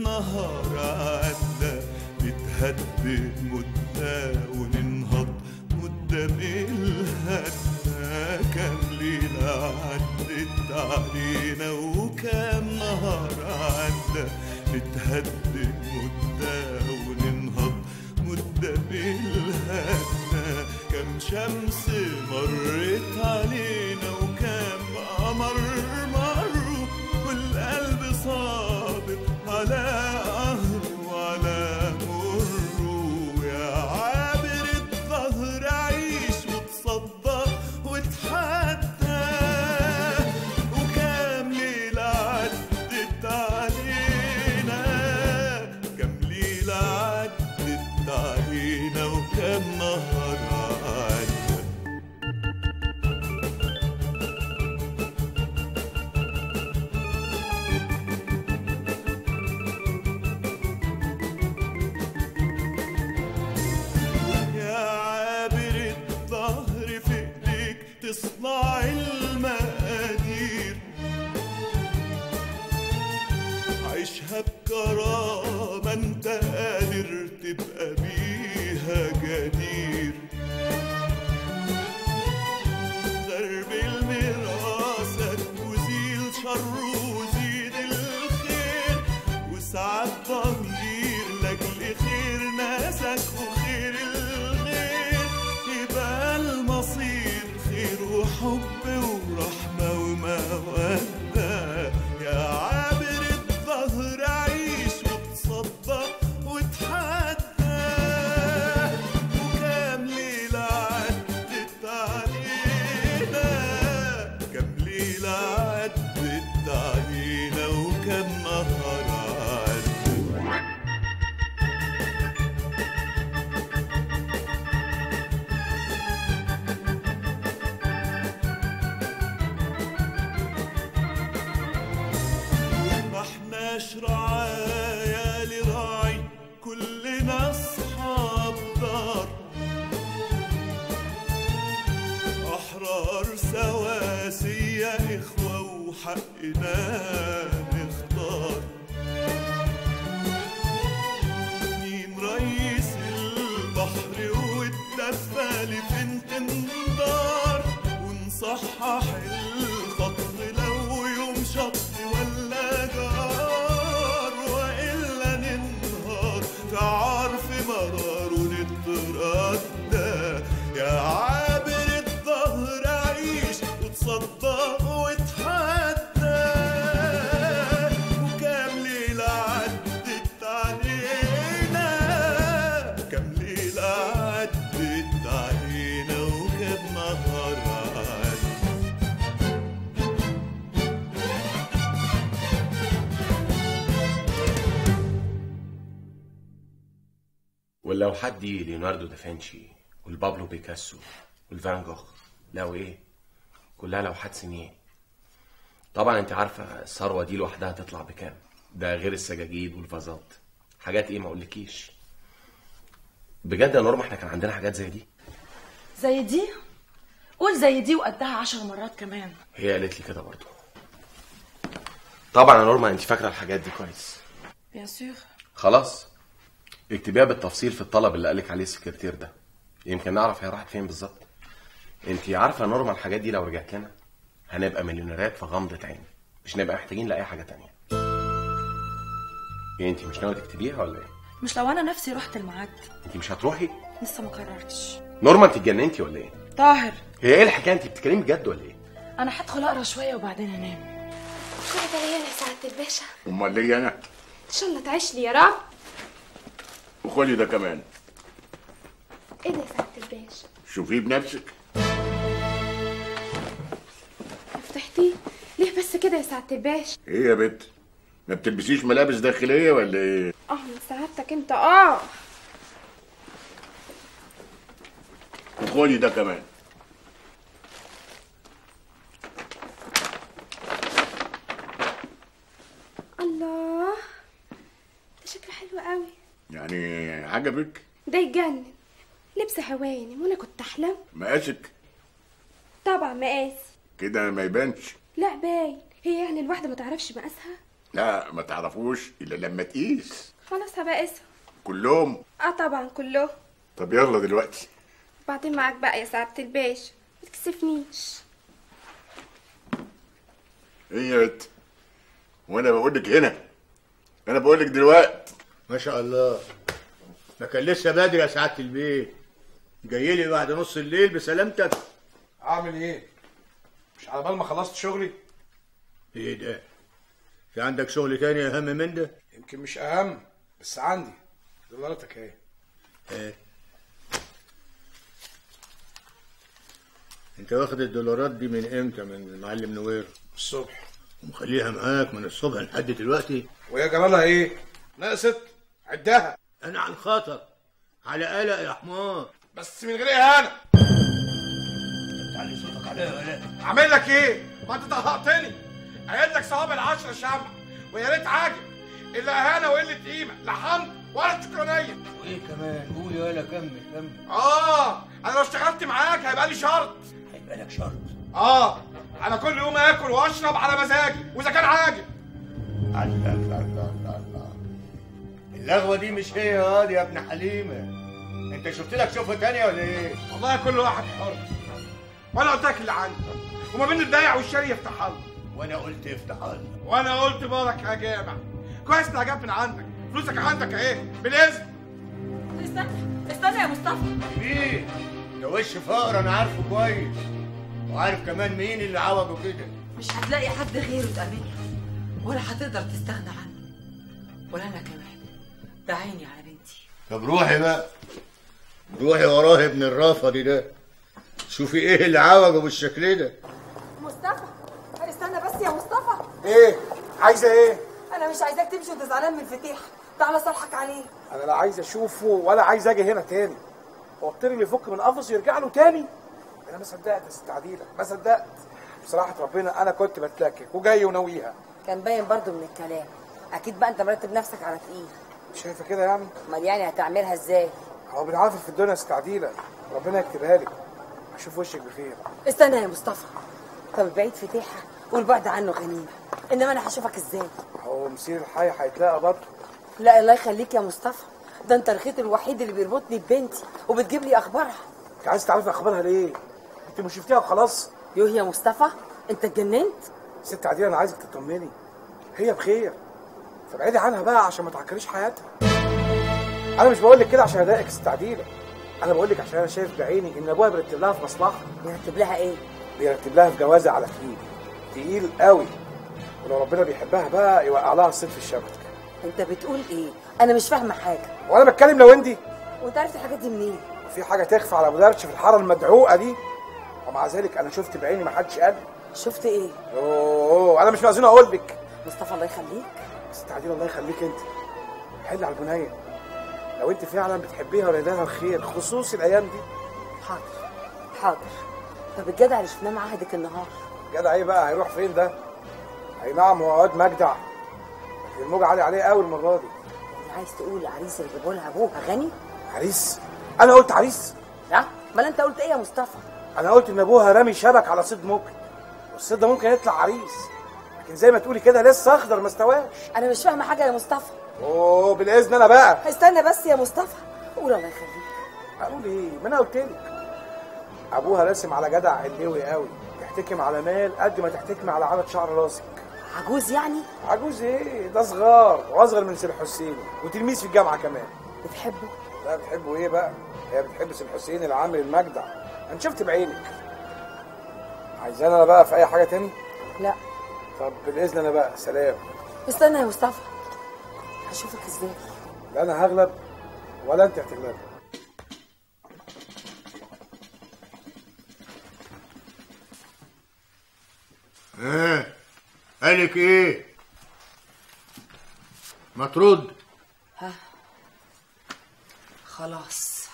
نهار عدى نتهدى مدة وننهض مدة بالهدى كام ليلة عدت علينا وكام نهار عدى نتهدى مدة وننهض مدة بالهدى كم شمس مرت علينا وكم قمر مروا والقلب صابر على قهره وعلى مره يا عابر الظهر عيش وتصدق وتحدى وكم ليلة عدت علينا كم ليلة عدت علينا وكم نهار عدى يا عابر الظهر في ايديك تصنع المقادير عيشها بكرامة انت قادر تبقى بيها جدير غرب المراسك وزيل شر وزيد الخير وسعد ضمير لاجل خير ناسك وخير الغير يبقى المصير خير وحب ورحمة ومودة يا عابر الظهر عيش وتصدق وتحدى وكام ليلة عدت علينا كام ليلة عدت علينا وكام نهار عدت ما احناش رعايا لراعي كلنا اصحاب دار احرار سواسية اخوة وحقنا نختار مين رئيس البحر والدفة لفين تندار ونصحح الخط لو يوم شط ولا جار والا ننهار في عار في مرار ونتردى يا عابر الظهر عيش وتصدق وتحدى وكام ليلة عدت علينا كام ليلة عدت علينا وكام نهار عدت واللوحات دي ليوناردو دافنشي والبابلو بيكاسو والفان جوخ لو ايه كلها لوحات سنين طبعا انت عارفه الثروه دي لوحدها تطلع بكام ده غير السجاجيد والفازات حاجات ايه ما اقولكيش بجد يا نورما احنا كان عندنا حاجات زي دي زي دي قول زي دي وقدها عشر مرات كمان هي قالت لي كده برضو طبعا يا نورما انت فاكره الحاجات دي كويس بيان سور خلاص اكتبيها بالتفصيل في الطلب اللي قالك عليه السكرتير ده يمكن نعرف هي راحت فين بالظبط انت عارفه يا نورما الحاجات دي لو رجعت لنا هنبقى مليونيرات في غمضة عين مش نبقى محتاجين لاي حاجه تانية ايه انت مش ناويه تكتبيها ولا ايه مش لو انا نفسي رحت الميعاد انت مش هتروحي لسه ما قررتش نورما انت اتجننتي ولا ايه طاهر هي ايه الحكايه انت بتتكلمي بجد ولا ايه انا هدخل اقرا شويه وبعدين انام كل ده ليا يا سعادة الباشا امال ليه انا ان شاء الله تعيش لي يا رب وخدي ده كمان ايه ده يا سعادة الباشا شوفيه بنفسك فتحتيه ليه بس كده يا سعادة الباشا ايه يا بت ما بتلبسيش ملابس داخليه ولا ايه اه من سعادتك انت اه وخدي ده كمان الله ده شكله حلو قوي يعني عجبك ده يجنن لبس هوانم وانا كنت احلم مقاسك طبعا مقاسي كده ما يبانش لا باين هي يعني الواحدة ما تعرفش مقاسها لا ما تعرفوش الا لما تقيس خلاص هبقى اسم كلهم اه طبعا كله طب يلا دلوقتي بعدين معاك بقى يا سعادة الباشا ما تكسفنيش ايه يا بت وانا بقول لك هنا انا بقول لك دلوقتي ما شاء الله ما كان لسه بدري يا سعاده البيت جاي لي بعد نص الليل بسلامتك اعمل ايه مش على بال ما خلصت شغلي ايه ده في عندك شغل تاني اهم من ده يمكن مش اهم بس عندي دولاراتك اهي ايه انت واخد الدولارات دي من امتى من المعلم نوير الصبح ومخليها معاك من الصبح لحد دلوقتي وهي جرالها ايه نقصت عدها انا على الخطر على قلق يا حمار بس من غير اهانه تعلي صوتك عليها ولا اعمل لك ايه ما انت طهقتني قايل لك صواب العشرة شمع ويا ريت عاجب الا اهانه وقله قيمه لا حمد ولا شكرانيه وايه كمان قول يا ولا كمل كمل اه انا لو اشتغلت معاك هيبقى لي شرط هيبقى لك شرط اه انا كل يوم اكل واشرب على مزاجي واذا كان عاجب الله الله الله الله الله اللغوه دي مش هي يا واد يا ابن حليمه انت شفت لك شوفه تانية ولا ايه والله كل واحد حر وانا قلت لك اللي عندي وما بين البايع والشاري يفتح الله وانا قلت افتح الله وانا قلت بارك يا جامع كويس انها جت من عندك فلوسك عندك اهي بالاذن استنى استنى يا مصطفى مين ده وش فقر انا عارفه كويس وعارف كمان مين اللي عوجه كده مش هتلاقي حد غيره تقابله ولا هتقدر تستغنى عنه ولا انا كمان ده عيني على بنتي طب روحي بقى روحي وراه ابن الرافضي ده شوفي ايه اللي عوجه بالشكل ده مصطفى استنى بس يا مصطفى ايه عايزه ايه انا مش عايزاك تمشي وانت زعلان من فتيح تعالى صالحك عليه انا لا عايز اشوفه ولا عايز اجي هنا تاني هو الطير اللي يفك من قفصه يرجع له تاني انا ما صدقت يا ست عديله ما صدقت بصراحه ربنا انا كنت بتلكك وجاي وناويها كان باين برضو من الكلام اكيد بقى انت مرتب نفسك على تقيل شايفه كده يعني امال يعني هتعملها ازاي هو بنعرف في الدنيا يا ست عديله ربنا يكتبها لك اشوف وشك بخير استنى يا مصطفى طب البعيد فتيح والبعد عنه غنيمه انما انا هشوفك ازاي هو مسير الحي هيتلاقى برضه لا الله يخليك يا مصطفى ده انت الخيط الوحيد اللي بيربطني ببنتي وبتجيب لي اخبارها انت عايز تعرفي اخبارها ليه انت مش شفتيها وخلاص يوه يا مصطفى انت اتجننت ست عديله انا عايزك تطمني هي بخير فابعدي عنها بقى عشان ما تعكريش حياتها انا مش بقول لك كده عشان اضايقك يا ست عديله انا بقول لك عشان انا شايف بعيني ان ابوها بيرتب لها في مصلحه يرتب لها ايه بيرتب لها في جوازه على تقيل تقيل قوي ولو ربنا بيحبها بقى يوقع لها الصيد في الشبكه انت بتقول ايه انا مش فاهمه حاجه وانا بتكلم لو انت وانت عرفت الحاجات دي منين في حاجه تخفى على ابو درش في الحاره المدعوقه دي ومع ذلك انا شفت بعيني ما حدش قال شفت ايه اوه انا مش مأذون اقول لك مصطفى الله يخليك ست عديله الله يخليك انت حل على البنيه لو انت فعلا بتحبيها ولا لها الخير خصوصي الايام دي حاضر حاضر طب الجدع اللي شفناه معاه هديك النهار جدع ايه بقى هيروح فين ده اي نعم هو واد مجدع لكن الموج عالي عليه قوي المره دي انت عايز تقول العريس اللي جابوا لها ابوها غني عريس انا قلت عريس لا امال انت قلت ايه يا مصطفى انا قلت ان ابوها رامي شبك على صيد ممكن والصيد ده ممكن يطلع عريس لكن زي ما تقولي كده لسه اخضر ما استواش انا مش فاهمه حاجه يا مصطفى اوه بالاذن انا بقى استنى بس يا مصطفى قول الله يخليك اقول ايه ما انا قلت لك ابوها راسم على جدع علوي قوي تحتكم على مال قد ما تحتكم على عدد شعر راسك عجوز يعني عجوز ايه ده صغار واصغر من سير حسين وتلميذ في الجامعه كمان بتحبه لا بتحبه ايه بقى هي بتحب سير حسين العامل المجدع انا شفت بعينك عايزانا انا بقى في اي حاجه تاني لا طب بالاذن انا بقى سلام استنى يا مصطفى هشوفك ازاي لا انا هغلب ولا انت هتغلب ها قالك ايه ما ترد خلاص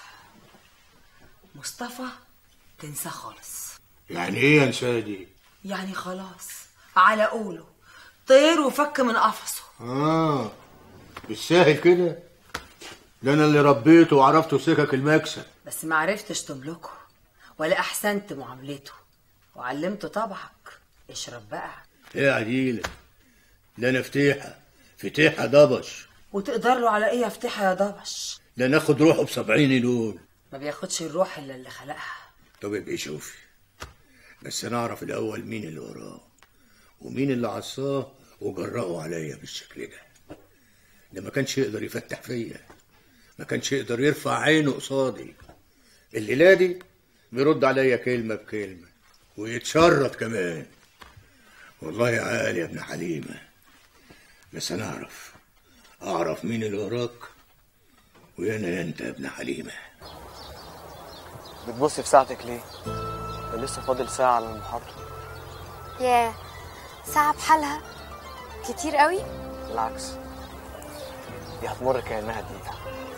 مصطفى تنساه خالص يعني ايه يا نسادي يعني خلاص على قوله طير وفك من قفصه اه بالساهل كده ده انا اللي ربيته وعرفته سكك المكسب بس ما عرفتش تملكه ولا احسنت معاملته وعلمته طبعك اشرب بقى ايه يا عديلة لا انا فتيحه فتيحه ضبش وتقدر له على ايه افتحها يا ضبش لا ناخد روحه بسبعين دول ما بياخدش الروح الا اللي خلقها طب ابقي شوفي بس انا اعرف الاول مين اللي وراه ومين اللي عصاه وجرأه عليا بالشكل ده ده ما كانش يقدر يفتح فيا ما كانش يقدر يرفع عينه قصادي الليله دي بيرد عليا كلمه بكلمه ويتشرط كمان والله عال يا ابن حليمه بس انا اعرف اعرف مين اللي وراك ويانا يا انت يا ابن حليمه بتبصي في ساعتك ليه؟ ده لسه فاضل ساعة على المحاضرة ياه ساعة بحالها كتير قوي بالعكس دي هتمر كأنها دقيقة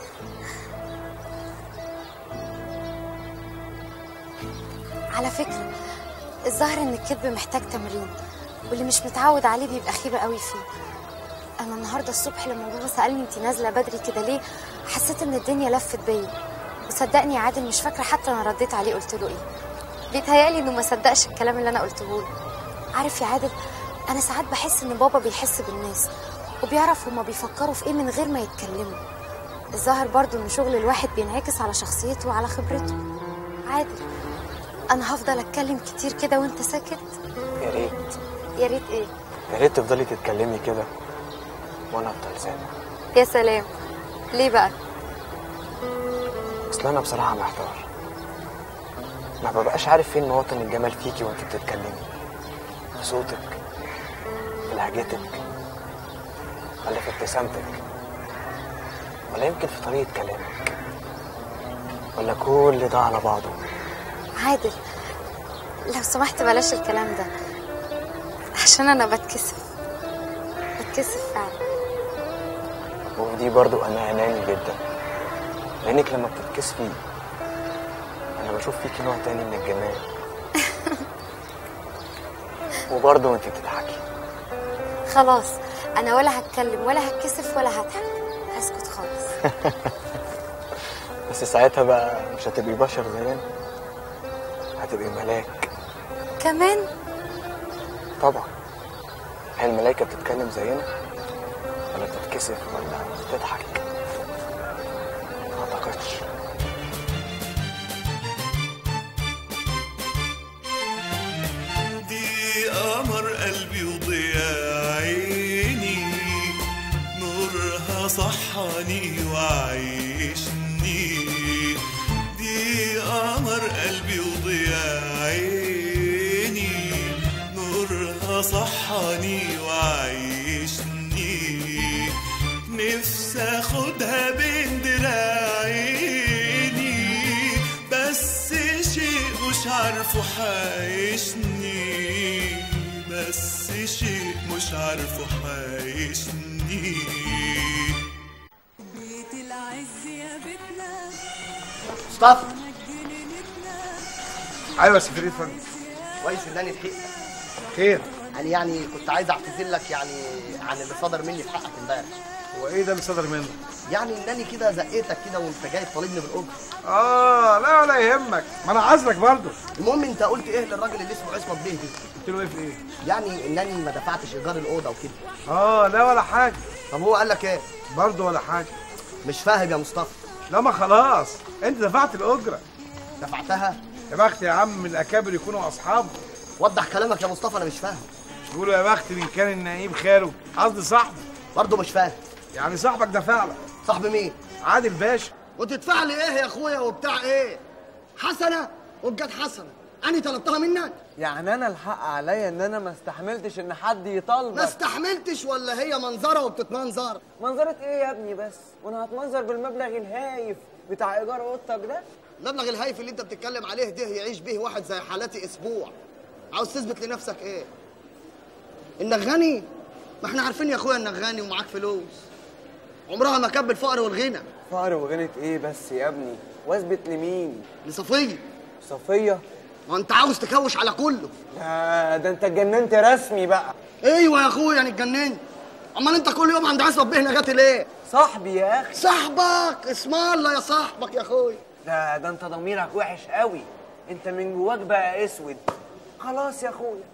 على فكرة الظاهر ان الكذب محتاج تمرين واللي مش متعود عليه بيبقى خيبة قوي فيه انا النهارده الصبح لما بابا سالني انت نازله بدري كده ليه حسيت ان الدنيا لفت بيا وصدقني يا عادل مش فاكره حتى انا رديت عليه قلت له ايه بيتهيألي انه ما صدقش الكلام اللي انا قلته له عارف يا عادل انا ساعات بحس ان بابا بيحس بالناس وبيعرف هما بيفكروا في ايه من غير ما يتكلموا الظاهر برضو ان شغل الواحد بينعكس على شخصيته وعلى خبرته عادل انا هفضل اتكلم كتير كده وانت ساكت يا ريت يا ريت ايه يا ريت تفضلي تتكلمي كده وأنا أفضل سامع يا سلام ليه بقى أصل أنا بصراحة محتار ما ببقاش عارف فين مواطن الجمال فيكي وأنت بتتكلمي في صوتك في لهجتك ولا في ابتسامتك ولا يمكن في طريقة كلامك ولا كل ده على بعضه عادل لو سمحت بلاش الكلام ده عشان انا بتكسف بتكسف فعلا ودي برضو أنا أناني جدا لأنك لما بتتكسفي أنا بشوف فيكي نوع تاني من الجمال وبرضه وأنت بتضحكي خلاص انا ولا هتكلم ولا هتكسف ولا هضحك هسكت خالص بس ساعتها بقى مش هتبقي بشر زينا هتبقي ملاك كمان طبعا هي الملايكة بتتكلم زينا ولا بتتكسف ولا بتضحك ما اعتقدش دي قمر قلبي وضياء عيني نورها صحاني وعيشني دي قمر قلبي وضياء عيني نورها صحاني وعيشني نفسي اخدها بين دراعيني بس شيء مش عارفه حايشني بس شيء مش عارفه حايشني بيت العز يا بيتنا مصطفى ايوه يا سفير فندم كويس ان انا لحقتك خير يعني يعني كنت عايز اعتذر لك يعني عن اللي صدر مني في حقك امبارح هو ايه ده اللي صدر منك يعني انني كده زقيتك كده وانت جاي طالبني بالاجر اه لا ولا يهمك ما انا عذرك برضه المهم انت قلت ايه للراجل اللي اسمه عصمت بيه ده قلت له ايه في ايه يعني انني ما دفعتش ايجار الاوضه وكده اه لا ولا حاجه طب هو قال لك ايه برضه ولا حاجه مش فاهم يا مصطفى لا ما خلاص انت دفعت الاجره دفعتها يا بخت يا عم من الاكابر يكونوا اصحاب وضح كلامك يا مصطفى انا مش فاهم بيقولوا يا بخت من كان النعيم خاله قصدي صاحبه برضه مش فاهم يعني صاحبك دفع لك صاحب مين عادل باشا وتدفع لي ايه يا اخويا وبتاع ايه حسنه وبجد حسنه انا طلبتها منك يعني انا الحق عليا ان انا ما استحملتش ان حد يطالبك ما استحملتش ولا هي منظره وبتتمنظر منظرة ايه يا ابني بس وانا هتمنظر بالمبلغ الهايف بتاع ايجار اوضتك ده المبلغ الهايف اللي انت بتتكلم عليه ده يعيش به واحد زي حالاتي اسبوع عاوز تثبت لنفسك ايه انك غني ما احنا عارفين يا اخويا انك غني ومعاك فلوس عمرها ما كانت بالفقر والغنى فقر وغنت ايه بس يا ابني واثبت لمين لصفيه صفية ما انت عاوز تكوش على كله لا ده انت اتجننت رسمي بقى ايوه يا اخويا انا اتجننت امال انت كل يوم عند عصمت بيه نجاتي ليه صاحبي يا اخي صاحبك اسم الله يا صاحبك يا اخويا ده ده انت ضميرك وحش قوي انت من جواك بقى اسود خلاص يا اخويا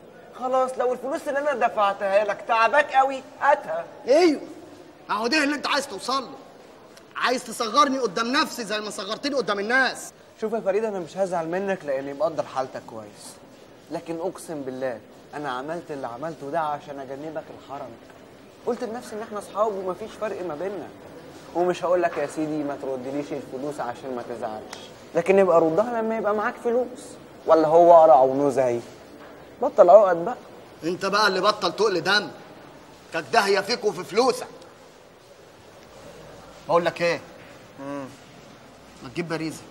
خلاص لو الفلوس اللي انا دفعتها لك تعباك قوي هاتها ايوه اهو ده اللي انت عايز توصل له عايز تصغرني قدام نفسي زي ما صغرتني قدام الناس شوف يا فريد انا مش هزعل منك لاني مقدر حالتك كويس لكن اقسم بالله انا عملت اللي عملته ده عشان اجنبك الحرم قلت لنفسي ان احنا اصحاب ومفيش فرق ما بيننا ومش هقول لك يا سيدي ما تردليش الفلوس عشان ما تزعلش لكن يبقى ردها لما يبقى معاك فلوس ولا هو قرع ونزعي بطل عقد بقى انت بقى اللي بطل تقل دم كانت داهيه فيك وفي فلوسك بقول لك ايه ما تجيب باريزه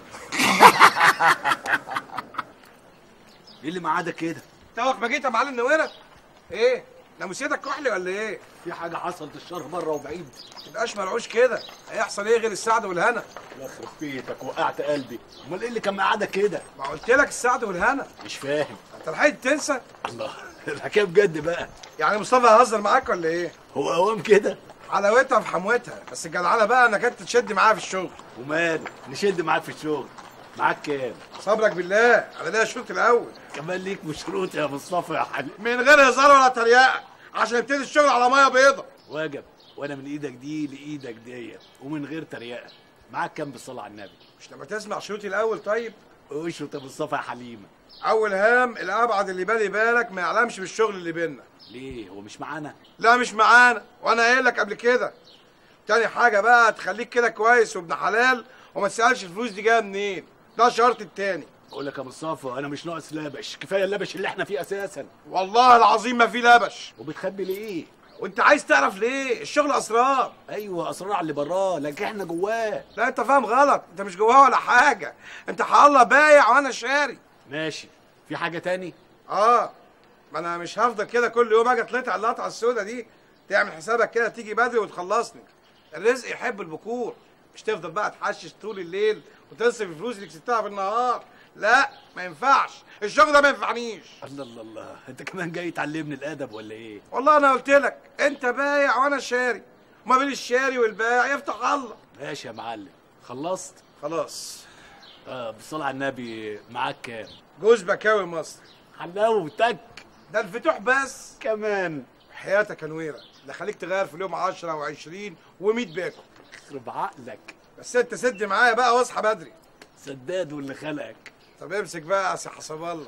ايه اللي معادك كده؟ توك ما جيت يا معلم نويرة ايه ناموسيتك كحلي ولا ايه في حاجه حصلت الشر بره وبعيد تبقاش مرعوش كده هيحصل ايه غير السعد والهنا الله يخرب بيتك وقعت قلبي امال ايه اللي كان معادك كده؟ ما قلت لك السعد والهنا مش فاهم انت لحقت تنسى الله الحكايه بجد بقى يعني مصطفى هيهزر معاك ولا ايه هو قوام كده حلاوتها في حموتها بس الجدعنه بقى انك انت تشد معاها في الشغل وماله نشد معاك في الشغل معاك كام؟ صبرك بالله انا ليا الشوط الاول كمان ليك مشروط يا مصطفى يا حبيبي من غير هزار ولا تريقه عشان يبتدي الشغل على ميه بيضة واجب وانا من ايدك دي لايدك ديت ومن غير تريقه معاك كام بالصلاه على النبي مش لما تسمع شروطي الاول طيب اشرط يا مصطفى يا حليمه اول هام الابعد اللي بالي بالك ما يعلمش بالشغل اللي بينا ليه هو مش معانا لا مش معانا وانا قايل لك قبل كده تاني حاجه بقى تخليك كده كويس وابن حلال وما تسالش الفلوس دي جايه منين ده الشرط التاني اقول لك يا مصطفى انا مش ناقص لبش كفايه اللبش اللي احنا فيه اساسا والله العظيم ما في لبش وبتخبي ليه وانت عايز تعرف ليه الشغل اسرار ايوه اسرار على اللي براه لكن احنا جواه لا انت فاهم غلط انت مش جواه ولا حاجه انت الله بايع وانا شاري ماشي في حاجه تاني اه ما انا مش هفضل كده كل يوم اجي اطلع اللقطه السوداء دي تعمل حسابك كده تيجي بدري وتخلصني الرزق يحب البكور مش تفضل بقى تحشش طول الليل وتصرف الفلوس اللي كسبتها في النهار لا ما ينفعش الشغل ده ما ينفعنيش الله الله الله انت كمان جاي تعلمني الادب ولا ايه والله انا قلت لك انت بايع وانا شاري وما بين الشاري والبائع يفتح الله ماشي يا معلم خلصت خلاص اه بالصلاه على النبي معاك كام جوز بكاوي مصر حلاوتك ده الفتوح بس كمان حياتك يا نويره ده خليك تغير في اليوم 10 و20 و100 باكو يخرب عقلك بس انت سد معايا بقى واصحى بدري سداد واللي خلقك طب امسك بقى يا سي حسب الله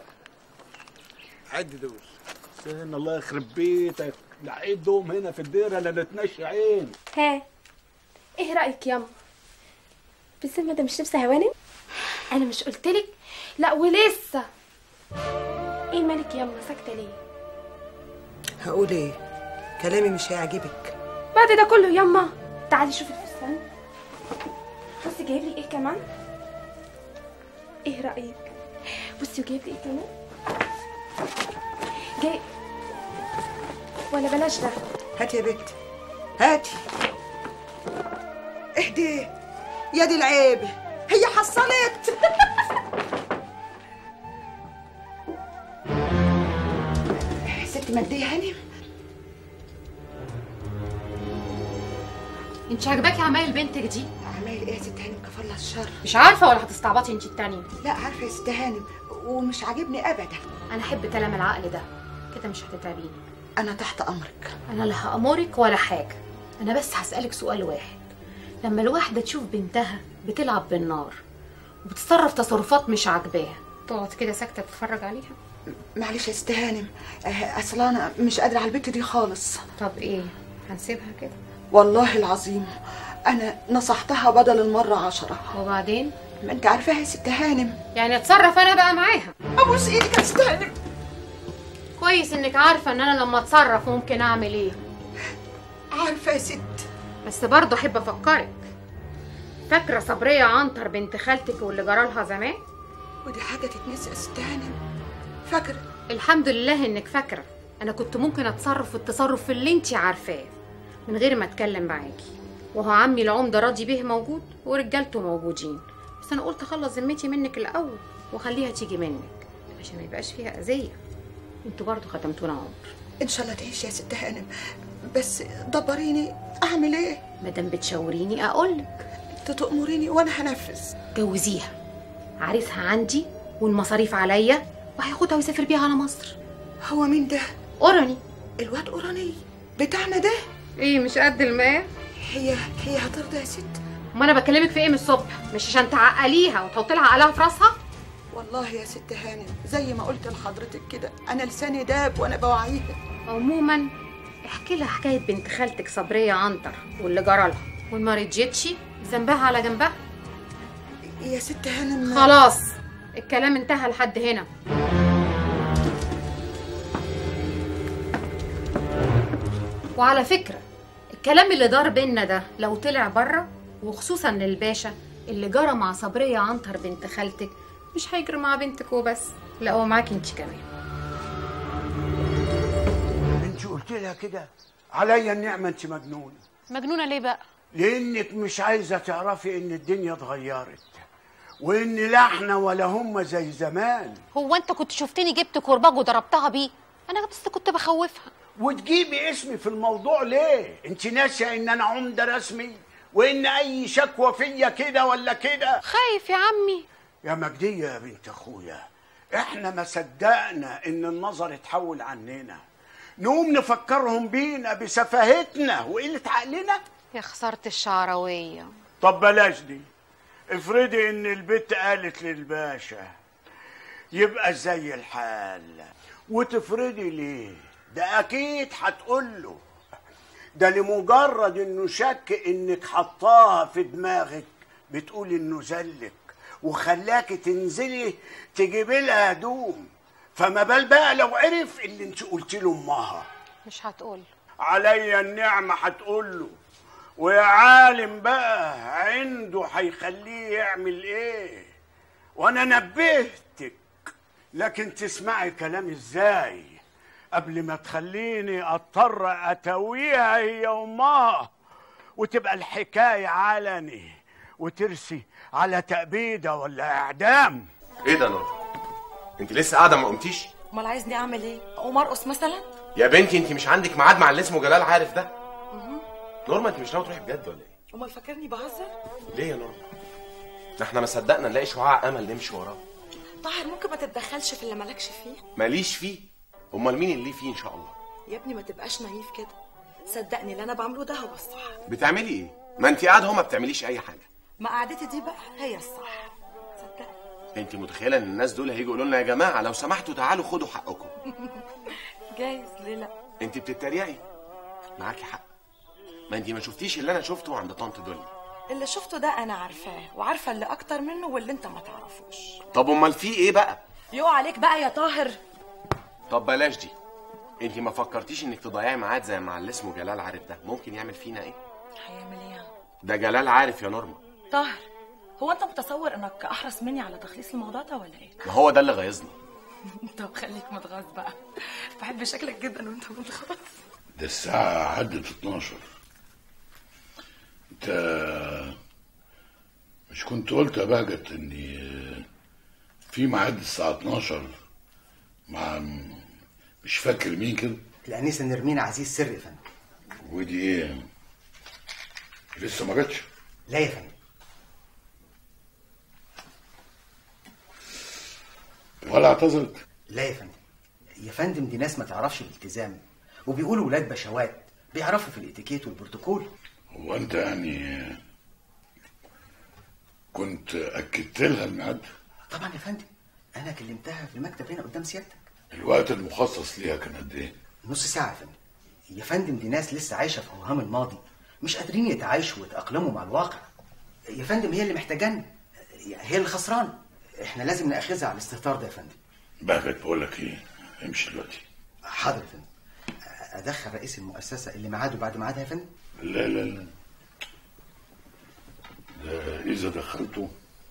عد دول سن الله يخرب بيتك لعيدهم هنا في الديره لا نتنشى عين ها ايه رايك ياما بالذمه ده مش لبس هوانم انا مش قلتلك لا ولسه ايه مالك ياما ساكته ليه هقول ايه كلامي مش هيعجبك بعد ده كله ياما تعالي شوفي الفستان بصي جايب لي ايه كمان ايه رايك بصي وجايب لي ايه كمان جاي ولا بلاش ده هاتي يا بنت هاتي اهدي يا دي العيب هي حصلت ست مادية هانم انت عجباكي عمايل بنتك دي عمايل ايه يا ست هانم كفر الله الشر مش عارفه ولا هتستعبطي انت التانية لا عارفة يا ست هانم ومش عاجبني ابدا انا احب كلام العقل ده كده مش هتتعبيني انا تحت امرك انا لا هامرك ولا حاجه انا بس هسالك سؤال واحد لما الواحده تشوف بنتها بتلعب بالنار وبتتصرف تصرفات مش عاجباها تقعد كده ساكته تتفرج عليها معلش يا ست هانم آه، اصل انا مش قادره على البت دي خالص طب ايه هنسيبها كده والله العظيم انا نصحتها بدل المره عشرة وبعدين ما انت عارفاها يا ست هانم يعني اتصرف انا بقى معاها ابوس ايدك يا ست هانم كويس انك عارفه ان انا لما اتصرف ممكن اعمل ايه عارفه يا ست بس برضه احب افكرك فاكره صبريه عنتر بنت خالتك واللي جرالها زمان ودي حاجه تتنسي يا ست هانم فاكره الحمد لله انك فاكره انا كنت ممكن اتصرف التصرف اللي انت عارفاه من غير ما اتكلم معاكي وهو عمي العمده راضي بيه موجود ورجالته موجودين بس انا قلت اخلص ذمتي منك الاول واخليها تيجي منك عشان ما يبقاش فيها اذيه انتوا برضه خدمتونا عمر ان شاء الله تعيش يا ست هانم بس دبريني اعمل ايه مادام بتشاوريني اقولك انت تأمريني وانا هنفذ جوزيها عريسها عندي والمصاريف عليا وهياخدها ويسافر بيها على مصر هو مين ده قرني الواد قرني بتاعنا ده ايه مش قد الماء هي هي هترضى يا ست ما انا بكلمك في ايه من الصبح مش عشان تعقليها وتحطي لها عقلها في راسها والله يا ست هانم زي ما قلت لحضرتك كده انا لساني داب وانا بوعيها عموما احكي لها حكايه بنت خالتك صبريه عنتر واللي جرى لها وما رجتش ذنبها على جنبها يا ست هانم خلاص الكلام انتهى لحد هنا وعلى فكرة الكلام اللي دار بينا ده لو طلع بره وخصوصا للباشا اللي جرى مع صبرية عنتر بنت خالتك مش هيجري مع بنتك وبس لا هو معاك انت كمان انت قلت لها كده عليا النعمه انت مجنونه مجنونة ليه بقى؟ لانك مش عايزه تعرفي ان الدنيا اتغيرت وان لا احنا ولا هم زي زمان هو انت كنت شفتني جبت كرباج وضربتها بيه انا بس كنت بخوفها وتجيبي اسمي في الموضوع ليه انت ناسيه ان انا عمده رسمي وان اي شكوى فيا كده ولا كده خايف يا عمي يا مجدية يا بنت اخويا احنا ما صدقنا ان النظر اتحول عننا نقوم نفكرهم بينا بسفاهتنا وقلة عقلنا يا خسارة الشعراوية طب بلاش دي افرضي ان البت قالت للباشا يبقى زي الحال وتفرضي ليه ده اكيد هتقول له ده لمجرد انه شك انك حطاها في دماغك بتقول انه زلك وخلاكي تنزلي تجيبي لها هدوم فما بال بقى لو عرف اللي انت قلت له امها مش هتقول عليا النعمة هتقول له ويا عالم بقى عنده هيخليه يعمل ايه وانا نبهتك لكن تسمعي كلامي ازاي قبل ما تخليني اضطر اتويها هي امها وتبقى الحكاية علني وترسي على تأبيدة ولا إعدام ايه ده نور انت لسه قاعده ما قمتيش امال عايزني اعمل ايه اقوم ارقص مثلا يا بنتي انت مش عندك ميعاد مع اللي اسمه جلال عارف ده نورما انت مش ناوي تروحي بجد ولا ايه امال فاكرني بهزر ليه يا نورما ده احنا ما صدقنا نلاقي شعاع امل نمشي وراه طاهر ممكن ما تتدخلش في اللي مالكش فيه ماليش فيه امال مين اللي فيه ان شاء الله يا ابني ما تبقاش نايف كده صدقني اللي انا بعمله ده هو الصح بتعملي ايه ما انت قاعده هو ما بتعمليش اي حاجه ما قعدتي دي بقى هي الصح انت متخيله ان الناس دول هيجوا يقولوا لنا يا جماعه لو سمحتوا تعالوا خدوا حقكم جايز ليه لا انت بتتريقي معاكي حق ما انت ما شفتيش اللي انا شفته عند طنط دولي اللي شفته ده انا عارفاه وعارفه اللي اكتر منه واللي انت ما تعرفوش طب امال في ايه بقى يقع عليك بقى يا طاهر طب بلاش دي انت ما فكرتيش انك تضيعي ميعاد زي مع اللي اسمه جلال عارف ده ممكن يعمل فينا ايه هيعمل ايه ده جلال عارف يا نورما طاهر هو انت متصور انك احرص مني على تخليص الموضوع ده ولا ايه ما هو ده اللي غيظني طب خليك متغاظ بقى بحب شكلك جدا وانت متغاظ ده الساعة عدت 12 انت مش كنت قلت يا بهجت اني في ميعاد الساعة 12 مع مش فاكر مين كده الأنسة نرمين عزيز سر يا فندم ودي ايه لسه ما جاتش لا يا فندم ولا اعتذرت لا يا فندم يا فندم دي ناس ما تعرفش الالتزام وبيقولوا ولاد بشوات بيعرفوا في الاتيكيت والبروتوكول هو انت يعني كنت اكدت لها الميعاد طبعا يا فندم انا كلمتها في المكتب هنا قدام سيادتك الوقت المخصص ليها كان قد ايه نص ساعه يا فندم يا فندم دي ناس لسه عايشه في اوهام الماضي مش قادرين يتعايشوا ويتاقلموا مع الواقع يا فندم هي اللي محتاجانا هي اللي خسران احنا لازم ناخذها على الاستهتار ده يا فندم بهجت بقول لك ايه امشي دلوقتي حاضر يا فندم ادخل رئيس المؤسسه اللي ميعاده بعد ميعادها يا فندم لا لا لا ده اذا دخلته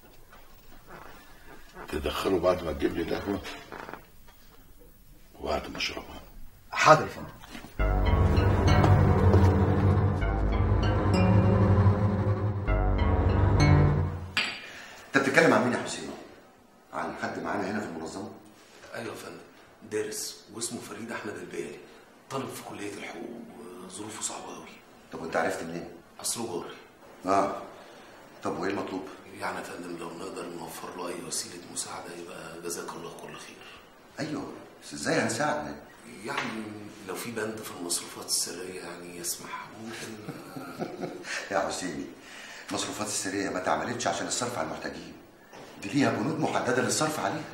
تدخله بعد ما تجيب لي القهوه وبعد ما اشربها حاضر يا فندم انت بتتكلم عن مين يا حسين؟ عن حد معانا هنا في المنظمه؟ ايوه يا فندم دارس واسمه فريد احمد البيالي طالب في كليه الحقوق وظروفه صعبه قوي طب وانت عرفت منين؟ اصله جاري اه طب وايه المطلوب؟ يعني يا فندم لو نقدر نوفر له اي وسيله مساعده يبقى جزاك الله كل خير ايوه بس ازاي هنساعد يعني لو في بند في المصروفات السريه يعني يسمح ممكن يا حسيني المصروفات السريه ما اتعملتش عشان الصرف على المحتاجين دي ليها بنود محدده للصرف عليها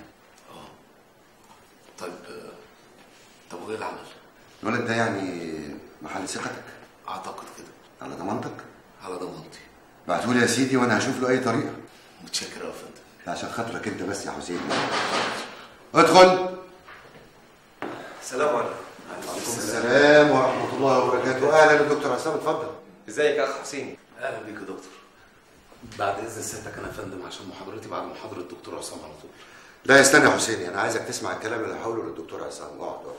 طيب طب وايه العمل؟ الولد ده يعني محل ثقتك اعتقد كده على ضمانتك على ضمانتي بعتولي يا سيدي وانا هشوف له اي طريقه متشكر يا فندم عشان خاطرك انت بس يا حسين ادخل السلام عليكم وعليكم السلام ورحمه الله وبركاته اهلا يا دكتور عصام اتفضل ازيك يا اخ حسين اهلا بيك يا دكتور بعد اذن سيادتك انا يا فندم عشان محاضرتي بعد محاضره الدكتور عصام على طول لا استنى يا حسيني انا عايزك تسمع الكلام اللي هقوله للدكتور عصام اقعد اقعد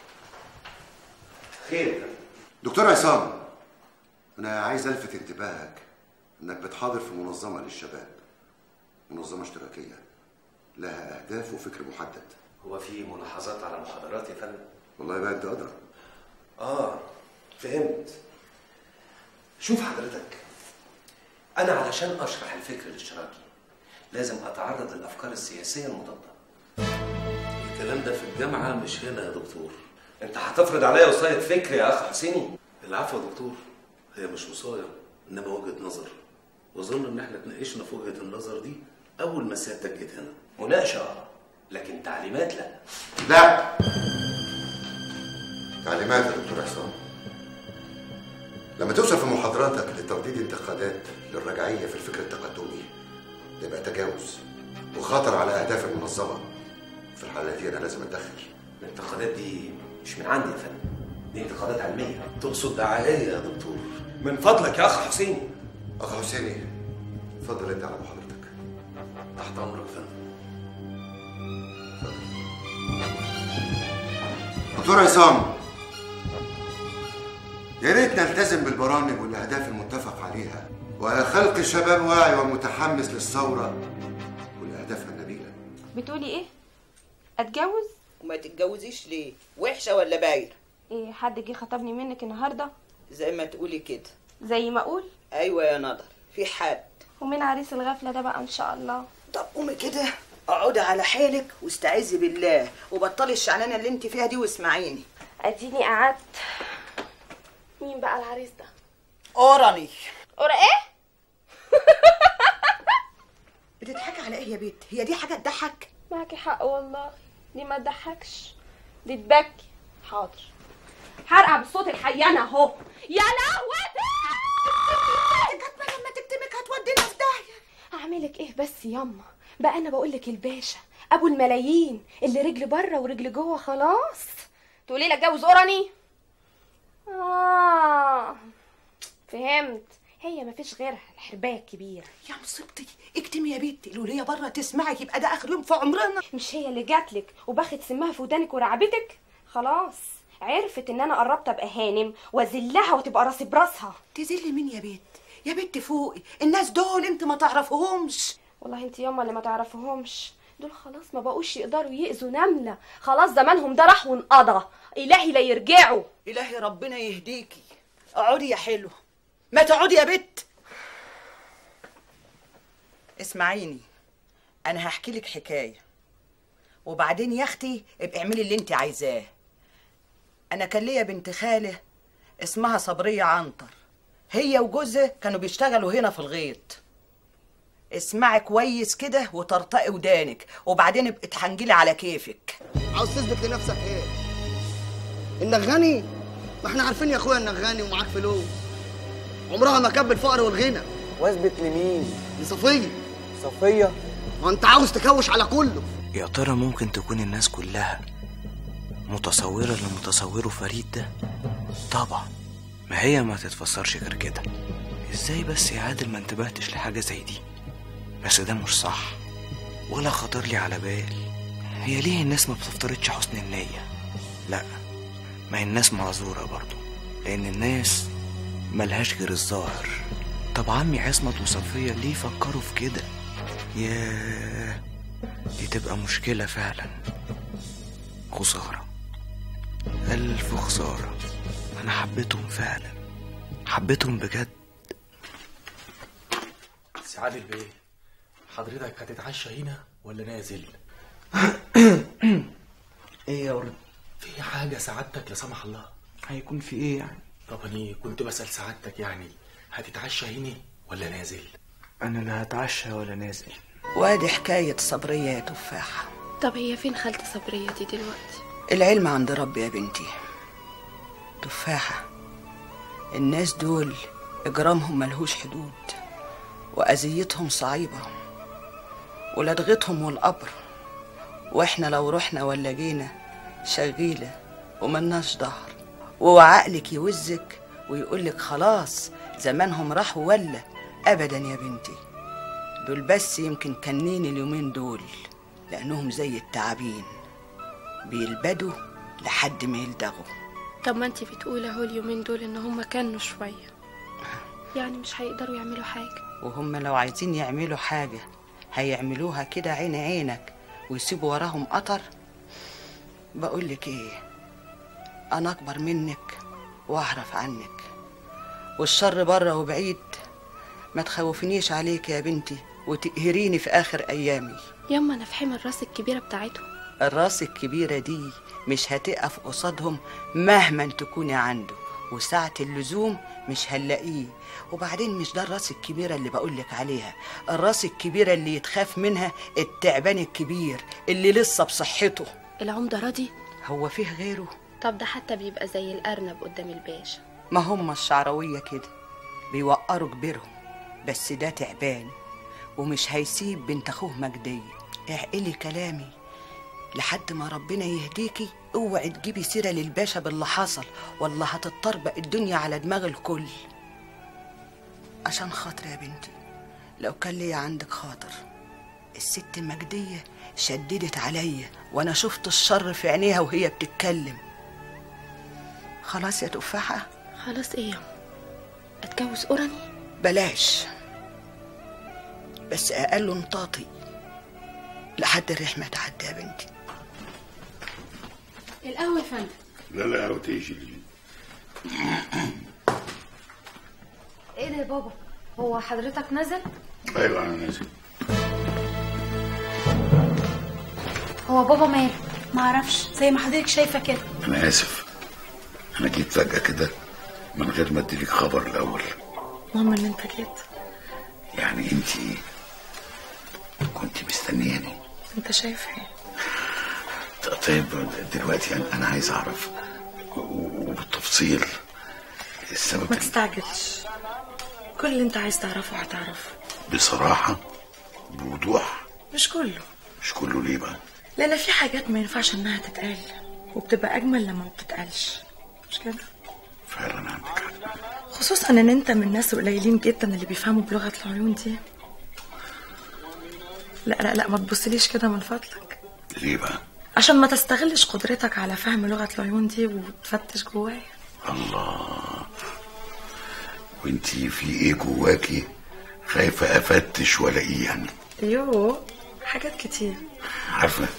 خير دكتور عصام انا عايز الفت انتباهك انك بتحاضر في منظمه للشباب منظمه اشتراكيه لها اهداف وفكر محدد هو في ملاحظات على محاضرات يا فندم والله بقى انت ادرى اه فهمت شوف حضرتك انا علشان اشرح الفكر الاشتراكي لازم اتعرض للافكار السياسيه المضاده الكلام ده في الجامعه مش هنا يا دكتور انت هتفرض عليا وصايه فكر يا اخ حسيني العفو يا دكتور هي مش وصايه انما وجهه نظر واظن ان احنا اتناقشنا في وجهه النظر دي اول ما سيادتك جيت هنا مناقشه اه لكن تعليمات لا لا تعليمات يا دكتور عصام لما توصل في محاضراتك لترديد انتقادات للرجعيه في الفكر التقدمي ده يبقى تجاوز وخطر على اهداف المنظمه في الحاله دي انا لازم اتدخل الانتقادات دي مش من عندي يا فندم دي انتقادات علميه تقصد دعائيه يا دكتور من فضلك يا اخ حسيني اخ حسيني اتفضل انت على محاضرتك تحت امرك يا فندم دكتور عصام يا ريت نلتزم بالبرامج والاهداف المتفق عليها وخلق شباب واعي ومتحمس للثوره ولاهدافها النبيله بتقولي ايه اتجوز وما تتجوزيش ليه وحشه ولا باينه ايه حد جه خطبني منك النهارده زي ما تقولي كده زي ما اقول ايوه يا نضر في حد ومين عريس الغفله ده بقى ان شاء الله طب قومي كده اقعدي على حيلك واستعيذي بالله وبطلي الشعنانه اللي انت فيها دي واسمعيني اديني قعدت مين بقى العريس ده اوراني ورا ايه بتضحكي على ايه يا بنت هي دي حاجه تضحك معاكي حق والله دي ما تضحكش دي تبكي حاضر هرقع بصوت الحيانه اهو يا لهوتي لما تكتمك هتودينا في داهيه اعملك ايه بس ياما بقى انا بقول لك الباشا ابو الملايين اللي رجل بره ورجل جوه خلاص تقولي لي اتجوز اوراني اه فهمت هي ما فيش غيرها الحربايه الكبيره يا مصيبتي اكتمي يا بنتي الوليه بره تسمعك يبقى ده اخر يوم في عمرنا مش هي اللي جاتلك وباخد سمها في ودانك ورعبتك خلاص عرفت ان انا قربت ابقى هانم واذلها وتبقى راسي براسها تذلي مين يا بنت يا بنت فوقي الناس دول انت ما تعرفهمش والله انت ياما اللي ما تعرفهمش دول خلاص ما بقوش يقدروا يأذوا نملة خلاص زمانهم ده راح وانقضى إلهي لا يرجعوا الهي ربنا يهديكي اقعدي يا حلو ما تقعدي يا بت اسمعيني انا هحكي لك حكايه وبعدين يا اختي ابقي اعملي اللي انت عايزاه انا كان ليا بنت خاله اسمها صبريه عنتر هي وجوزها كانوا بيشتغلوا هنا في الغيط اسمعي كويس كده وطرطقي ودانك وبعدين ابقي تحنجلي على كيفك عاوز تثبت لنفسك ايه انك غني ما احنا عارفين يا اخويا انك غني ومعاك فلوس عمرها ما كانت بالفقر والغنى واثبت لمين لصفيه صفيه وانت عاوز تكوش على كله يا ترى ممكن تكون الناس كلها متصورة اللي متصوره فريد ده طبعا ما هي ما تتفسرش غير كده ازاي بس يا عادل ما انتبهتش لحاجة زي دي بس ده مش صح ولا خطر لي على بال هي ليه الناس ما بتفترضش حسن النية لا ما هي الناس معذورة برضو لأن الناس ملهاش غير الظاهر طب عمي عصمت وصفية ليه فكروا في كده ياه دي تبقى مشكلة فعلا خسارة ألف خسارة أنا حبيتهم فعلا حبيتهم بجد سعاد البيه حضرتك هتتعشى هنا ولا نازل ايه يا ورد في حاجة سعادتك لا سمح الله هيكون في ايه يعني طب أنا كنت بسأل سعادتك يعني هتتعشى هنا ولا نازل انا لا هتعشى ولا نازل وادي حكاية صبرية يا تفاحة طب هي فين خالتي صبرية دي دلوقتي العلم عند ربي يا بنتي تفاحة الناس دول إجرامهم ملهوش حدود وأذيتهم صعيبة ولدغتهم والقبر وإحنا لو رحنا ولا جينا شغيلة وملناش ظهر وعقلك يوزك ويقولك خلاص زمانهم راحوا ولا أبدا يا بنتي دول بس يمكن كنين اليومين دول لأنهم زي التعابين بيلبدوا لحد ما يلدغوا طب ما انتي بتقولي اهو اليومين دول ان هما كانوا شوية يعني مش هيقدروا يعملوا حاجة وهم لو عايزين يعملوا حاجة هيعملوها كده عين عينك ويسيبوا وراهم قطر بقولك ايه انا اكبر منك واعرف عنك والشر بره وبعيد ما تخوفنيش عليك يا بنتي وتقهريني في اخر ايامي ياما انا فحم الراس الكبيرة بتاعتهم الراس الكبيرة دي مش هتقف قصادهم مهما تكوني عنده وساعة اللزوم مش هنلاقيه وبعدين مش ده الراس الكبيرة اللي بقولك عليها الراس الكبيرة اللي يتخاف منها التعبان الكبير اللي لسه بصحته العمدة راضي هو فيه غيره طب ده حتى بيبقى زي الأرنب قدام الباشا ما هم الشعروية كده بيوقروا كبيرهم بس ده تعبان ومش هيسيب بنت اخوه مجدية اعقلي كلامي لحد ما ربنا يهديكي اوعي تجيبي سيرة للباشا باللي حصل والله هتضطربق الدنيا على دماغ الكل عشان خاطر يا بنتي لو كان ليا عندك خاطر الست مجدية شددت عليا وانا شفت الشر في عينيها وهي بتتكلم خلاص يا تفاحة خلاص ايه اتجوز قرني بلاش بس اقل انطاطي لحد الريح ما تعدي يا بنتي القهوة يا فندم لا لا قهوة ايش اللي ايه ده يا بابا هو حضرتك نزل ايوه انا نازل هو بابا ماله معرفش زي ما حضرتك شايفة كده انا اسف انا جيت فجأة كده من غير ما اديلك خبر الاول ماما ان انت جيت يعني انت كنت مستنياني انت شايف ايه طيب دلوقتي يعني انا عايز اعرف وبالتفصيل السبب ما تستعجلش كل اللي انت عايز تعرفه هتعرفه بصراحة بوضوح مش كله مش كله ليه بقى لان في حاجات ما ينفعش انها تتقال وبتبقى اجمل لما ما بتتقالش مش كده فعلا عندك حق خصوصا ان انت من الناس القليلين جدا اللي بيفهموا بلغه العيون دي لا لا لا ما تبصليش كده من فضلك ليه بقى عشان ما تستغلش قدرتك على فهم لغه العيون دي وتفتش جوايا الله وانتي في ايه جواكي خايفة افتش ولا ايه يعني يو حاجات كتير عارفة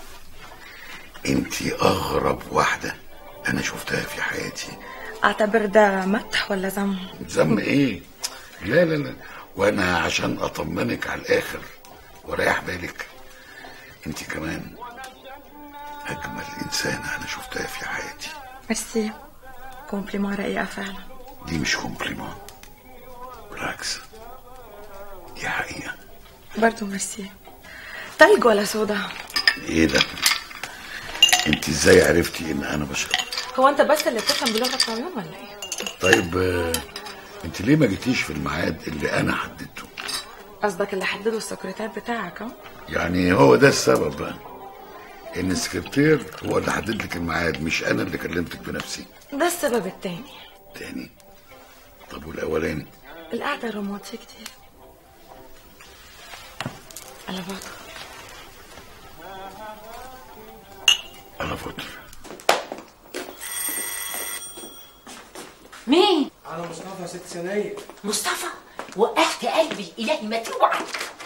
انتي اغرب واحدة انا شفتها في حياتي اعتبر ده مدح ولا ذم ذم ايه لا لا لا وانا عشان اطمنك على الاخر وريح بالك انت كمان اجمل انسانة انا شفتها في حياتي ميرسي كومبليمون رقيقه فعلا دي مش كومبليمون بالعكس دي حقيقة برضو ميرسي تلج ولا سودا ايه ده انت ازاي عرفتي ان انا بشرب هو انت بس اللي بتفهم بلغه العيون ولا ايه طيب آه، انت ليه ما جيتيش في الميعاد اللي انا حددته قصدك اللي حدده السكرتير بتاعك اه يعني هو ده السبب بقى ان السكرتير هو اللي حدد لك الميعاد مش انا اللي كلمتك بنفسي ده السبب التاني تاني طب والاولاني القعده الرومانتيك دي على بعض انا فوت مين؟ انا مصطفى يا ست ثانيه مصطفى وقعت قلبي إلهي ما توعى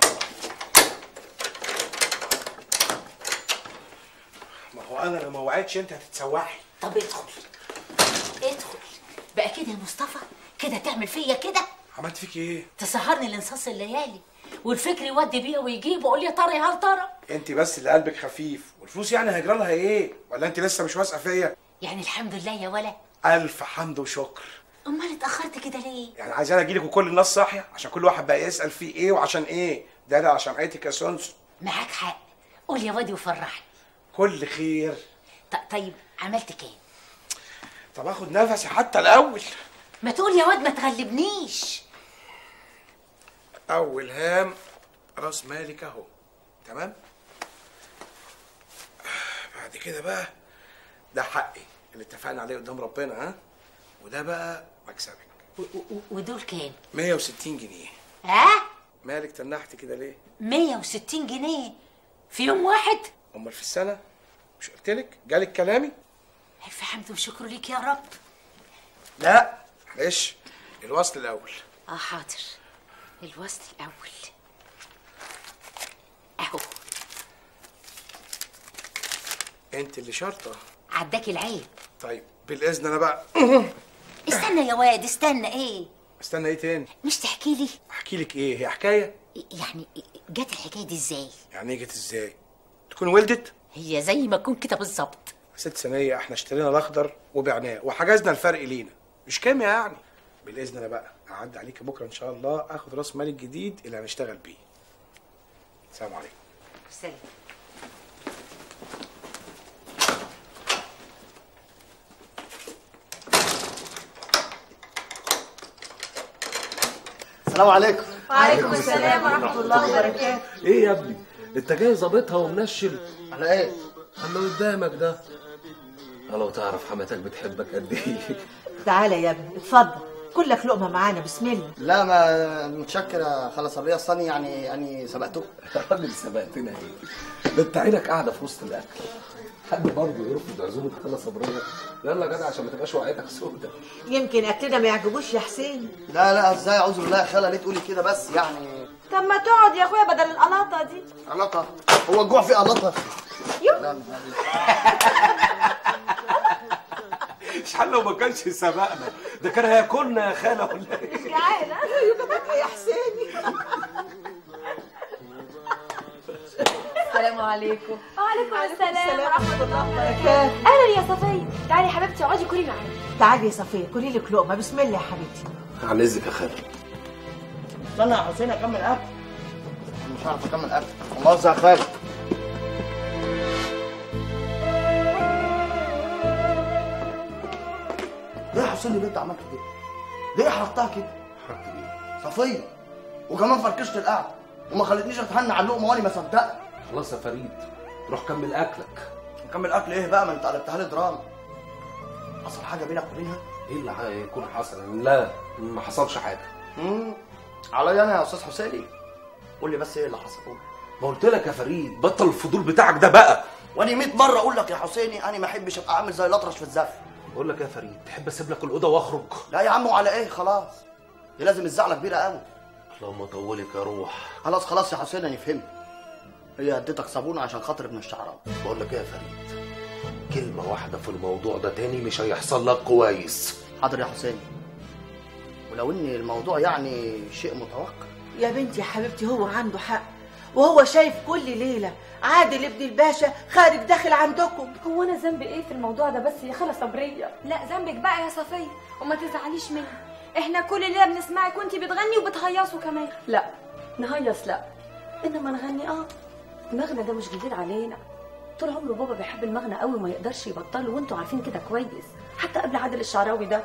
ما هو انا لو ما وعدتش انت هتتسوحي طب ادخل ادخل بقى كده يا مصطفى كده تعمل فيا كده عملت فيك ايه تسهرني لنصاص الليالي والفكر يودي بيه ويجيب ويقول يا ترى يا ترى انت بس اللي قلبك خفيف والفلوس يعني هيجرى لها ايه ولا انت لسه مش واثقه فيا يعني الحمد لله يا ولا الف حمد وشكر امال اتاخرت كده ليه يعني عايز انا اجيلك وكل الناس صاحيه عشان كل واحد بقى يسال فيه ايه وعشان ايه ده انا عشان عيتك يا سونسو معاك حق قول يا وادي وفرحني كل خير ط- طيب عملت كام طب اخد نفسي حتى الاول ما تقول يا واد ما تغلبنيش اول هام راس مالك اهو تمام بعد كده بقى ده حقي اللي اتفقنا عليه قدام ربنا ها وده بقى مكسبك و- و- ودول كام 160 جنيه ها مالك تنحت كده ليه 160 جنيه في يوم واحد امال في السنه مش قلت لك جالك كلامي الف حمد وشكر ليك يا رب لا معلش الوصل الاول اه حاضر الوصل الاول اهو انت اللي شرطه عداك العيب طيب بالاذن انا بقى استنى يا واد استنى ايه استنى ايه تاني مش تحكي لي احكي لك ايه هي حكايه يعني جت الحكايه دي ازاي يعني ايه جت ازاي تكون ولدت هي زي ما تكون كده بالظبط ست ثانيه احنا اشترينا الاخضر وبعناه وحجزنا الفرق لينا مش كام يعني بالاذن انا بقى اعدي عليك بكره ان شاء الله اخد راس مال الجديد اللي هنشتغل بيه السلام عليكم سلام السلام عليكم وعليكم السلام ورحمة الله وبركاته ايه يا ابني انت جاي ظابطها ومنشل على ايه اما قدامك ده لو تعرف حماتك بتحبك قد ايه تعالى يا ابني اتفضل كلك لقمة معانا بسم الله لا ما متشكر يا خالة صبرية اصل يعني يعني سبقته يا راجل سبقتنا ايه ده انت عينك قاعده في وسط الاكل حد برضه يرفض عزومه خاله صبريه يلا يا جدع عشان ما تبقاش وعيتك سودة يمكن اكلنا ما يعجبوش يا حسين لا لا ازاي اعوذ بالله يا خالة ليه تقولي كده بس يعني طب ما تقعد يا اخويا بدل القلاطه دي قلطة هو الجوع فيه قلطة لا شحال لو ما كانش سبقنا ده كان هياكلنا يا خاله ولا ايه جعانه يا حسين السلام عليكم وعليكم السلام ورحمه الله وبركاته. اهلا يا صفيه تعالي يا حبيبتي اقعدي كلي معايا تعالي يا صفية كلي لك لقمة بسم الله يا حبيبتي عن اذنك يا خاله استنى يا حسين اكمل اكل مش هعرف اكمل اكل مؤاخذة يا خالد ليه يا حسين اللي انت عملت كده؟ ليه حرقتها كده؟ حرقت ايه؟ صفية وكمان فركشت القعدة وما خلتنيش اتهنى على اللقمة وانا ما صدقت خلاص يا فريد روح كمل اكلك نكمل اكل ايه بقى ما انت قلبتها لي دراما حصل حاجة بينك وبينها؟ ايه اللي هيكون حصل لا ما حصلش حاجه امم عليا انا يا استاذ حسيني قول لي بس ايه اللي حصل قول ما قلت لك يا فريد بطل الفضول بتاعك ده بقى وانا 100 مره اقول لك يا حسيني انا ما احبش ابقى عامل زي الاطرش في الزف بقول لك يا فريد تحب اسيب لك الاوضه واخرج لا يا عم وعلى ايه خلاص دي لازم الزعله كبيره قوي اللهم طولك يا روح خلاص خلاص يا حسين انا فهمت هي اديتك صابونه عشان خاطر ابن الشعراوي بقول لك ايه يا فريد كلمه واحده في الموضوع ده تاني مش هيحصل لك كويس حاضر يا حسين ولو ان الموضوع يعني شيء متوقع يا بنتي يا حبيبتي هو عنده حق وهو شايف كل ليلة عادل ابن الباشا خارج داخل عندكم هو انا ذنبي ايه في الموضوع ده بس يا خاله صبريه لا ذنبك بقى يا صفيه وما تزعليش مني احنا كل ليله بنسمعك وانتي بتغني وبتهيصوا كمان لا نهيص لا انما نغني اه المغنى ده مش جديد علينا طول عمره بابا بيحب المغنى قوي وما يقدرش يبطله وانتوا عارفين كده كويس حتى قبل عادل الشعراوي ده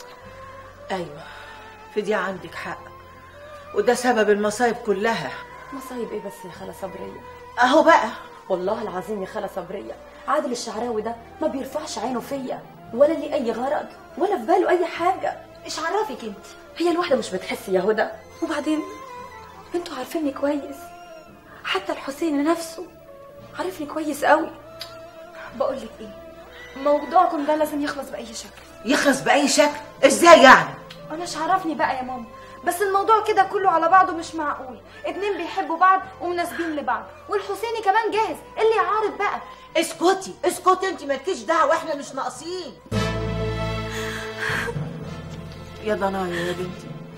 ايوه في دي عندك حق وده سبب المصايب كلها مصايب ايه بس يا خاله صبريه اهو بقى والله العظيم يا خاله صبريه عادل الشعراوي ده ما بيرفعش عينه فيا ولا لي اي غرض ولا في باله اي حاجه ايش عرفك انت هي الواحده مش بتحس يا هدى وبعدين انتوا عارفيني كويس حتى الحسين نفسه عارفني كويس قوي بقول لك ايه موضوعكم ده لازم يخلص باي شكل يخلص باي شكل ازاي يعني انا مش عرفني بقى يا ماما بس الموضوع كده كله على بعضه مش معقول اتنين بيحبوا بعض ومناسبين لبعض والحسيني كمان جاهز اللي يعارض بقى اسكتي اسكتي انت مالكيش دعوه احنا مش ناقصين يا ضنايا يا بنتي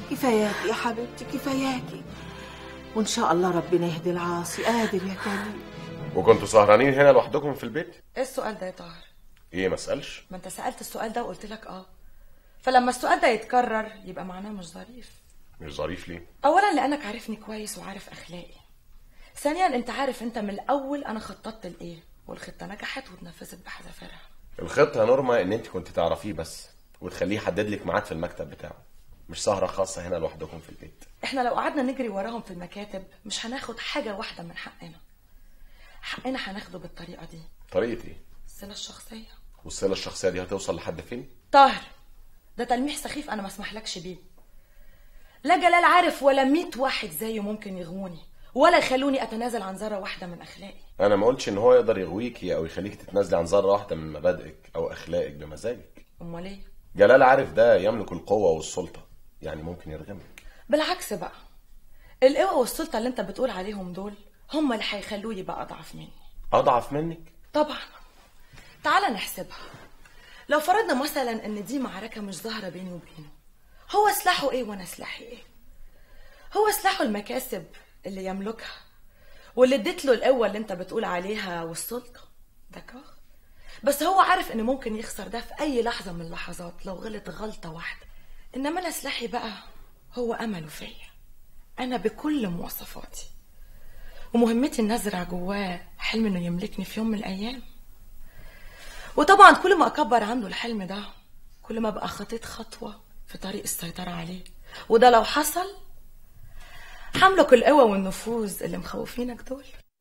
كفاياكي يا حبيبتي كفاياكي وان شاء الله ربنا يهدي العاصي قادر يا كريم وكنتوا سهرانين هنا لوحدكم في البيت ايه السؤال ده يا طاهر ايه ما اسالش ما انت سالت السؤال ده وقلت لك اه فلما السؤال ده يتكرر يبقى معناه مش ظريف مش ظريف ليه اولا لانك عارفني كويس وعارف اخلاقي ثانيا انت عارف انت من الاول انا خططت لايه والخطه نجحت واتنفذت بحذافيرها الخطه يا نورما ان انت كنت تعرفيه بس وتخليه يحدد لك ميعاد في المكتب بتاعه مش سهره خاصه هنا لوحدكم في البيت احنا لو قعدنا نجري وراهم في المكاتب مش هناخد حاجه واحده من حقنا حقنا هناخده بالطريقه دي طريقه ايه الصله الشخصيه والصله الشخصيه دي هتوصل لحد فين طاهر ده تلميح سخيف انا ما اسمحلكش بيه لا جلال عارف ولا ميت واحد زيه ممكن يغوني ولا يخلوني اتنازل عن ذره واحده من اخلاقي انا ما قلتش ان هو يقدر يغويكي او يخليك تتنازلي عن ذره واحده من مبادئك او اخلاقك بمزاجك امال ايه جلال عارف ده يملك القوه والسلطه يعني ممكن يرغمك بالعكس بقى القوة والسلطة اللي انت بتقول عليهم دول هم اللي هيخلوه يبقى أضعف مني اضعف منك طبعا تعال نحسبها لو فرضنا مثلا ان دي معركة مش ظاهرة بيني وبينه هو سلاحه ايه وانا سلاحي ايه هو سلاحه المكاسب اللي يملكها واللي اديت له القوة اللي انت بتقول عليها والسلطة ده كخ بس هو عارف ان ممكن يخسر ده في اي لحظة من اللحظات لو غلط غلطة واحدة انما انا سلاحي بقى هو امله فيا انا بكل مواصفاتي ومهمتي ان ازرع جواه حلم انه يملكني في يوم من الايام وطبعا كل ما اكبر عنده الحلم ده كل ما بقى خطيت خطوه في طريق السيطره عليه وده لو حصل هملك القوه والنفوذ اللي مخوفينك دول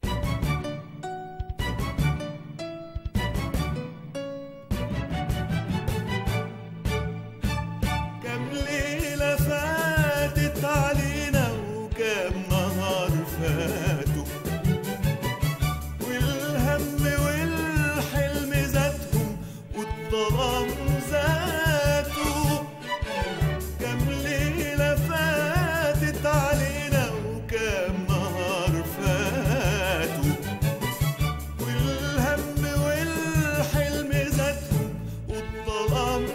كم ليلة فاتت علينا وكم نهار فاتوا والهم والحلم زادهم والظلام زادوا كم ليلة فاتت علينا وكم نهار فاتوا والهم والحلم زادهم والظلام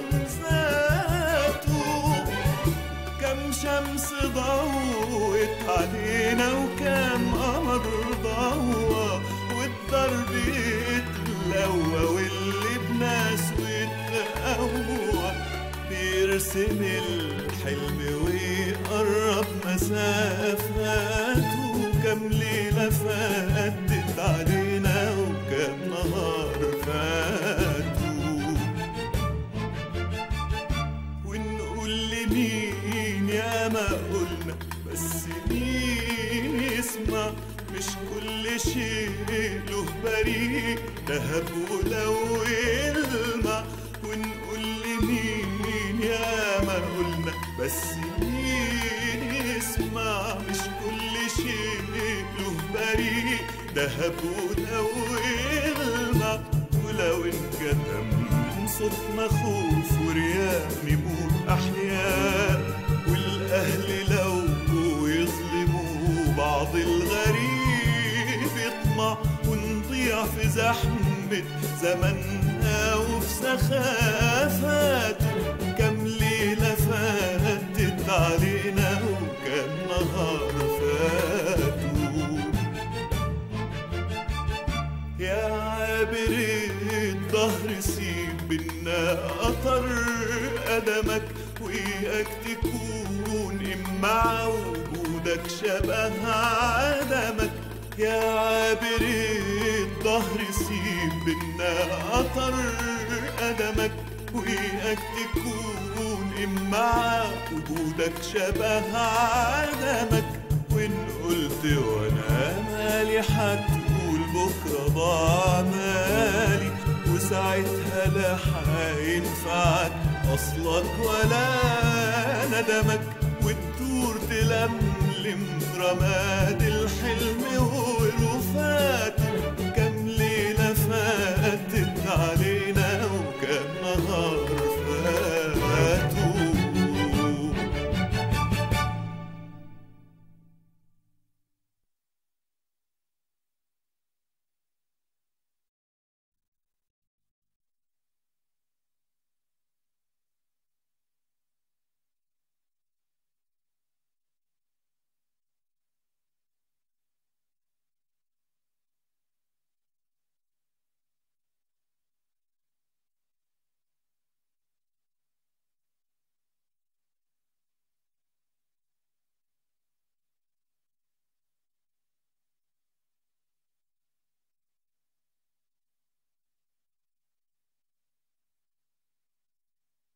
زادوا كم شمس ضوت علينا وكم قمر ضوى والضرب يتلوى واللي بناس ويتقوى بيرسم الحلم ويقرب مسافاته كم ليلة فاتت علينا وكم نهار فاتوا ونقول لمين يا ما قلنا بس مين يسمع مش كل شيء له بريء دهب ولو يلمع ونقول لمين يا ما قلنا بس مين يسمع مش كل شيء له بريء دهب ولو يلمع ولو انكتم صوتنا خوف ورياء نموت أحياء والأهل لو يظلموا بعض الغريب يطمع ونضيع في زحمة زمننا وفي سخافاته كم ليلة فاتت علينا وكم نهار فاتوا يا عابر الظهر سيب بينا قطر قدمك وإياك تكون إما وجودك شبه عدمك يا عابر الظهر سيب بينا قطر قدمك وإياك تكون إما وجودك شبه عدمك وإن قلت وأنا مالي هتقول بكرة ضاع مالي وساعتها لا هينفعك أصلك ولا ندمك وتدور تلملم رماد الحلم